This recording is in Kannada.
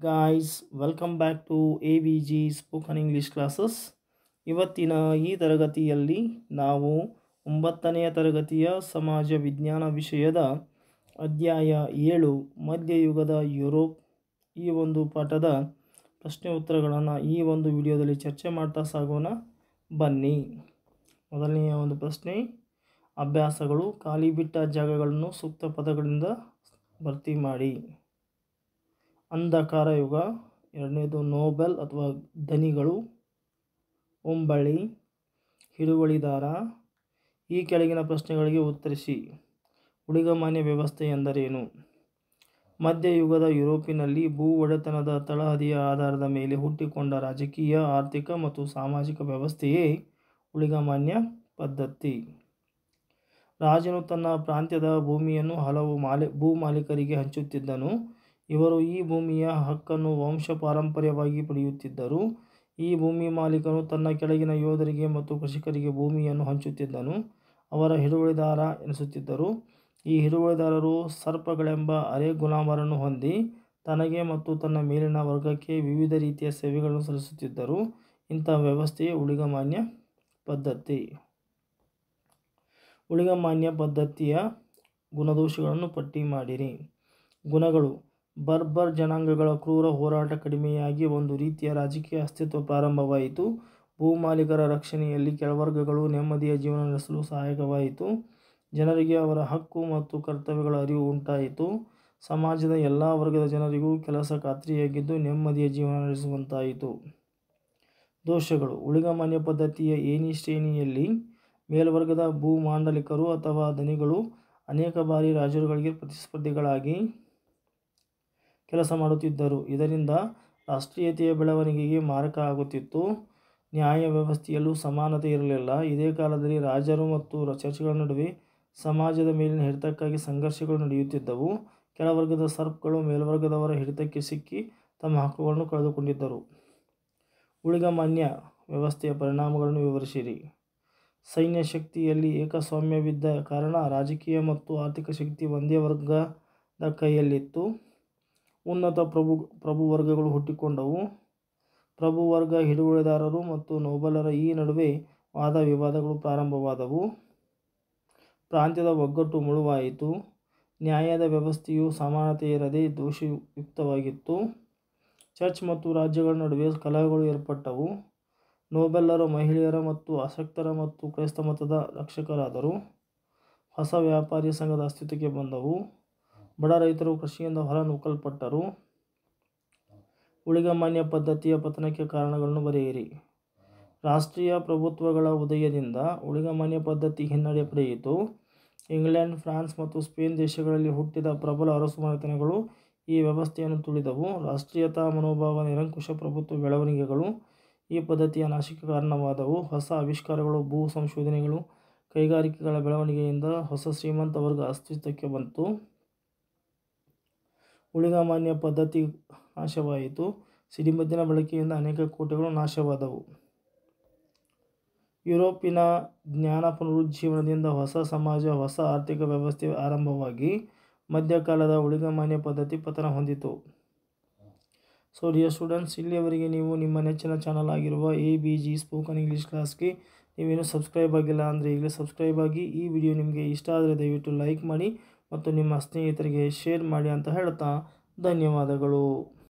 guys welcome back to A V G spoken English classes ಇವತ್ತಿನ ಈ ತರಗತಿಯಲ್ಲಿ ನಾವು ಒಂಬತ್ತನೆಯ ತರಗತಿಯ ಸಮಾಜ ವಿಜ್ಞಾನ ವಿಷಯದ ಅಧ್ಯಾಯ ಏಳು ಮಧ್ಯಯುಗದ ಯುರೋಪ್ ಈ ಒಂದು ಪಾಠದ ಪ್ರಶ್ನೆ ಉತ್ತರಗಳನ್ನು ಈ ಒಂದು ವಿಡಿಯೋದಲ್ಲಿ ಚರ್ಚೆ ಮಾಡ್ತಾ ಸಾಗೋಣ ಬನ್ನಿ ಮೊದಲನೆಯ ಒಂದು ಪ್ರಶ್ನೆ ಅಭ್ಯಾಸಗಳು ಖಾಲಿ ಬಿಟ್ಟ ಜಾಗಗಳನ್ನು ಸೂಕ್ತ ಪದಗಳಿಂದ ಭರ್ತಿ ಮಾಡಿ ಅಂಧಕಾರ ಯುಗ ಎರಡನೇದು ನೋಬೆಲ್ ಅಥವಾ ಧನಿಗಳು ಒಂಬಳಿ ಹಿಡುವಳಿದಾರ ಈ ಕೆಳಗಿನ ಪ್ರಶ್ನೆಗಳಿಗೆ ಉತ್ತರಿಸಿ ಉಳಿಗಮಾನ್ಯ ವ್ಯವಸ್ಥೆ ಎಂದರೇನು ಮಧ್ಯಯುಗದ ಯುರೋಪಿನಲ್ಲಿ ಭೂ ಒಡೆತನದ ತಳಹದಿಯ ಆಧಾರದ ಮೇಲೆ ಹುಟ್ಟಿಕೊಂಡ ರಾಜಕೀಯ ಆರ್ಥಿಕ ಮತ್ತು ಸಾಮಾಜಿಕ ವ್ಯವಸ್ಥೆಯೇ ಉಳಿಗಮಾನ್ಯ ಪದ್ಧತಿ ರಾಜನು ತನ್ನ ಪ್ರಾಂತ್ಯದ ಭೂಮಿಯನ್ನು ಹಲವು ಮಾಲಿ ಭೂ ಮಾಲೀಕರಿಗೆ ಹಂಚುತ್ತಿದ್ದನು ಇವರು ಈ ಭೂಮಿಯ ಹಕ್ಕನ್ನು ವಂಶ ಪಾರಂಪರ್ಯವಾಗಿ ಪಡೆಯುತ್ತಿದ್ದರು ಈ ಭೂಮಿ ಮಾಲೀಕನು ತನ್ನ ಕೆಳಗಿನ ಯೋಧರಿಗೆ ಮತ್ತು ಕೃಷಿಕರಿಗೆ ಭೂಮಿಯನ್ನು ಹಂಚುತ್ತಿದ್ದನು ಅವರ ಹಿಡುವಳಿದಾರ ಎನಿಸುತ್ತಿದ್ದರು ಈ ಹಿಡುವಳಿದಾರರು ಸರ್ಪಗಳೆಂಬ ಅರೆ ಗುಲಾಮರನ್ನು ಹೊಂದಿ ತನಗೆ ಮತ್ತು ತನ್ನ ಮೇಲಿನ ವರ್ಗಕ್ಕೆ ವಿವಿಧ ರೀತಿಯ ಸೇವೆಗಳನ್ನು ಸಲ್ಲಿಸುತ್ತಿದ್ದರು ಇಂಥ ವ್ಯವಸ್ಥೆಯೇ ಉಳಿಗಮಾನ್ಯ ಪದ್ಧತಿ ಉಳಿಗಮಾನ್ಯ ಪದ್ಧತಿಯ ಗುಣದೋಷಗಳನ್ನು ಪಟ್ಟಿ ಮಾಡಿರಿ ಗುಣಗಳು ಬರ್ಬರ್ ಜನಾಂಗಗಳ ಕ್ರೂರ ಹೋರಾಟ ಕಡಿಮೆಯಾಗಿ ಒಂದು ರೀತಿಯ ರಾಜಕೀಯ ಅಸ್ತಿತ್ವ ಪ್ರಾರಂಭವಾಯಿತು ಭೂಮಾಲೀಕರ ರಕ್ಷಣೆಯಲ್ಲಿ ಕೆಳವರ್ಗಗಳು ನೆಮ್ಮದಿಯ ಜೀವನ ನಡೆಸಲು ಸಹಾಯಕವಾಯಿತು ಜನರಿಗೆ ಅವರ ಹಕ್ಕು ಮತ್ತು ಕರ್ತವ್ಯಗಳ ಅರಿವು ಉಂಟಾಯಿತು ಸಮಾಜದ ಎಲ್ಲ ವರ್ಗದ ಜನರಿಗೂ ಕೆಲಸ ಖಾತ್ರಿಯಾಗಿದ್ದು ನೆಮ್ಮದಿಯ ಜೀವನ ನಡೆಸುವಂತಾಯಿತು ದೋಷಗಳು ಉಳಿಗಮಾನ್ಯ ಪದ್ಧತಿಯ ಏಣಿ ಶ್ರೇಣಿಯಲ್ಲಿ ಮೇಲ್ವರ್ಗದ ಭೂಮಾಂಡಲಿಕರು ಅಥವಾ ಧನಿಗಳು ಅನೇಕ ಬಾರಿ ರಾಜರುಗಳಿಗೆ ಪ್ರತಿಸ್ಪರ್ಧಿಗಳಾಗಿ ಕೆಲಸ ಮಾಡುತ್ತಿದ್ದರು ಇದರಿಂದ ರಾಷ್ಟ್ರೀಯತೆಯ ಬೆಳವಣಿಗೆಗೆ ಮಾರಕ ಆಗುತ್ತಿತ್ತು ನ್ಯಾಯ ವ್ಯವಸ್ಥೆಯಲ್ಲೂ ಸಮಾನತೆ ಇರಲಿಲ್ಲ ಇದೇ ಕಾಲದಲ್ಲಿ ರಾಜರು ಮತ್ತು ಚರ್ಚ್ಗಳ ನಡುವೆ ಸಮಾಜದ ಮೇಲಿನ ಹಿಡಿತಕ್ಕಾಗಿ ಸಂಘರ್ಷಗಳು ನಡೆಯುತ್ತಿದ್ದವು ಕೆಳವರ್ಗದ ಸರ್ಪ್ಗಳು ಮೇಲ್ವರ್ಗದವರ ಹಿಡಿತಕ್ಕೆ ಸಿಕ್ಕಿ ತಮ್ಮ ಹಕ್ಕುಗಳನ್ನು ಕಳೆದುಕೊಂಡಿದ್ದರು ಉಳಿಗಮಾನ್ಯ ವ್ಯವಸ್ಥೆಯ ಪರಿಣಾಮಗಳನ್ನು ವಿವರಿಸಿರಿ ಸೈನ್ಯ ಶಕ್ತಿಯಲ್ಲಿ ಏಕಸ್ವಾಮ್ಯವಿದ್ದ ಕಾರಣ ರಾಜಕೀಯ ಮತ್ತು ಆರ್ಥಿಕ ಶಕ್ತಿ ಒಂದೇ ವರ್ಗದ ಕೈಯಲ್ಲಿತ್ತು ಉನ್ನತ ಪ್ರಭು ಪ್ರಭು ವರ್ಗಗಳು ಹುಟ್ಟಿಕೊಂಡವು ಪ್ರಭು ವರ್ಗ ಹಿಡುವಳಿದಾರರು ಮತ್ತು ನೋಬಲರ ಈ ನಡುವೆ ವಾದ ವಿವಾದಗಳು ಪ್ರಾರಂಭವಾದವು ಪ್ರಾಂತ್ಯದ ಒಗ್ಗಟ್ಟು ಮುಳುವಾಯಿತು ನ್ಯಾಯದ ವ್ಯವಸ್ಥೆಯು ಸಮಾನತೆ ಇರದೆ ದೋಷಯುಕ್ತವಾಗಿತ್ತು ಚರ್ಚ್ ಮತ್ತು ರಾಜ್ಯಗಳ ನಡುವೆ ಕಲಹಗಳು ಏರ್ಪಟ್ಟವು ನೋಬೆಲ್ಲರು ಮಹಿಳೆಯರ ಮತ್ತು ಅಶಕ್ತರ ಮತ್ತು ಕ್ರೈಸ್ತ ಮತದ ರಕ್ಷಕರಾದರು ಹೊಸ ವ್ಯಾಪಾರಿ ಸಂಘದ ಅಸ್ತಿತ್ವಕ್ಕೆ ಬಂದವು ಬಡ ರೈತರು ಕೃಷಿಯಿಂದ ಹೊರ ನೂಕಲ್ಪಟ್ಟರು ಉಳಿಗಮಾನ್ಯ ಪದ್ಧತಿಯ ಪತನಕ್ಕೆ ಕಾರಣಗಳನ್ನು ಬರೆಯಿರಿ ರಾಷ್ಟ್ರೀಯ ಪ್ರಭುತ್ವಗಳ ಉದಯದಿಂದ ಉಳಿಗಮಾನ್ಯ ಪದ್ಧತಿ ಹಿನ್ನಡೆ ಪಡೆಯಿತು ಇಂಗ್ಲೆಂಡ್ ಫ್ರಾನ್ಸ್ ಮತ್ತು ಸ್ಪೇನ್ ದೇಶಗಳಲ್ಲಿ ಹುಟ್ಟಿದ ಪ್ರಬಲ ಅರಸುಮನೆತನಗಳು ಈ ವ್ಯವಸ್ಥೆಯನ್ನು ತುಳಿದವು ರಾಷ್ಟ್ರೀಯತಾ ಮನೋಭಾವ ನಿರಂಕುಶ ಪ್ರಭುತ್ವ ಬೆಳವಣಿಗೆಗಳು ಈ ಪದ್ಧತಿಯ ನಾಶಕ್ಕೆ ಕಾರಣವಾದವು ಹೊಸ ಆವಿಷ್ಕಾರಗಳು ಭೂ ಸಂಶೋಧನೆಗಳು ಕೈಗಾರಿಕೆಗಳ ಬೆಳವಣಿಗೆಯಿಂದ ಹೊಸ ಶ್ರೀಮಂತ ವರ್ಗ ಅಸ್ತಿತ್ವಕ್ಕೆ ಬಂತು ಉಳಿಗಮಾನ್ಯ ಪದ್ಧತಿ ನಾಶವಾಯಿತು ಸಿಡಿಮದ್ದಿನ ಬಳಕೆಯಿಂದ ಅನೇಕ ಕೋಟೆಗಳು ನಾಶವಾದವು ಯುರೋಪಿನ ಜ್ಞಾನ ಪುನರುಜ್ಜೀವನದಿಂದ ಹೊಸ ಸಮಾಜ ಹೊಸ ಆರ್ಥಿಕ ವ್ಯವಸ್ಥೆ ಆರಂಭವಾಗಿ ಮಧ್ಯಕಾಲದ ಉಳಿಗಮಾನ್ಯ ಪದ್ಧತಿ ಪತನ ಹೊಂದಿತು ಸೊ ಡಿಯರ್ ಸ್ಟೂಡೆಂಟ್ಸ್ ಇಲ್ಲಿಯವರೆಗೆ ನೀವು ನಿಮ್ಮ ನೆಚ್ಚಿನ ಚಾನಲ್ ಆಗಿರುವ A B G spoken English ಕ್ಲಾಸ್ಗೆ ನೀವೇನು ಸಬ್ಸ್ಕ್ರೈಬ್ ಆಗಿಲ್ಲ ಅಂದರೆ ಈಗಲೇ ಸಬ್ಸ್ಕ್ರೈಬ್ ಆಗಿ ಈ ವಿಡಿಯೋ ನಿಮಗೆ ಇಷ್ಟ ಆದರೆ ದಯವಿಟ್ಟು ಲೈಕ್ ಮಾಡಿ ಮತ್ತು ನಿಮ್ಮ ಸ್ನೇಹಿತರಿಗೆ ಶೇರ್ ಮಾಡಿ ಅಂತ ಹೇಳ್ತಾ ಧನ್ಯವಾದಗಳು